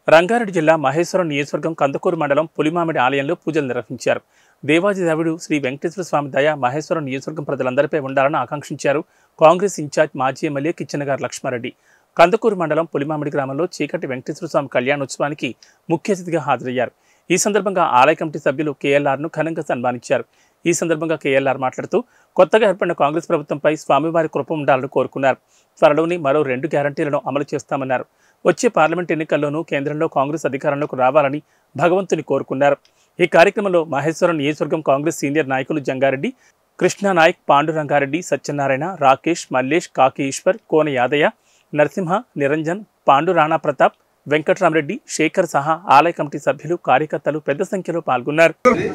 రంగారెడ్డి జిల్లా మహేశ్వరం నియోజకవర్గం కందుకూరు మండలం పులిమామిడి ఆలయంలో పూజలు నిర్వహించారు దేవాది దేవుడు శ్రీ వెంకటేశ్వర స్వామి దయ మహేశ్వరం నియోజకవర్గం ప్రజలందరిపై ఉండాలని ఆకాంక్షించారు కాంగ్రెస్ ఇన్ఛార్జ్ మాజీ ఎమ్మెల్యే కిచ్చనగారు లక్ష్మారెడ్డి కందుకూరు మండలం పులిమామిడి గ్రామంలో చీకటి వెంకటేశ్వర స్వామి కళ్యాణోత్సవానికి ముఖ్య అతిథిగా హాజరయ్యారు ఈ సందర్భంగా ఆలయ కమిటీ సభ్యులు కేఎల్ఆర్ను ఘనంగా సన్మానించారు ఈ సందర్భంగా కేఎల్ఆర్ మాట్లాడుతూ కొత్తగా ఏర్పడిన కాంగ్రెస్ ప్రభుత్వంపై స్వామివారి కృప ఉండాలని కోరుకున్నారు త్వరలోని మరో రెండు గ్యారంటీలను అమలు చేస్తామన్నారు వచ్చే పార్లమెంట్ ఎన్నికల్లోనూ కేంద్రంలో కాంగ్రెస్ అధికారంలోకి రావాలని భగవంతుని కోరుకున్నారు ఈ కార్యక్రమంలో మహేశ్వరం నియోజకవర్గం కాంగ్రెస్ సీనియర్ నాయకులు జంగారెడ్డి కృష్ణానాయక్ పాండురంగారెడ్డి సత్యనారాయణ రాకేష్ మల్లేష్ కాకి ఈశ్వర్ కోన యాదయ్య నరసింహ నిరంజన్ పాండు రాణా ప్రతాప్ వెంకట్రామరెడ్డి శేఖర్ సహా ఆలయ కమిటీ సభ్యులు కార్యకర్తలు పెద్ద సంఖ్యలో పాల్గొన్నారు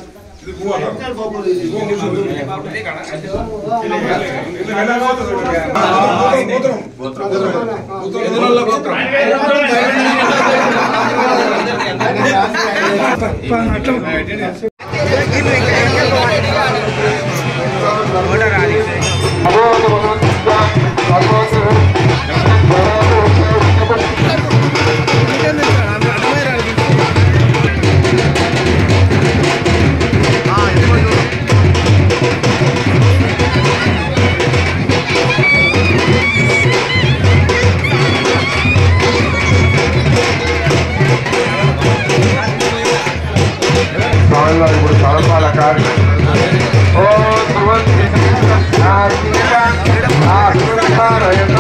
స్వామివారు ఇప్పుడు తలపాల కాదు ఓ ధ్రువంతి నా సీత నా సురక్షారయత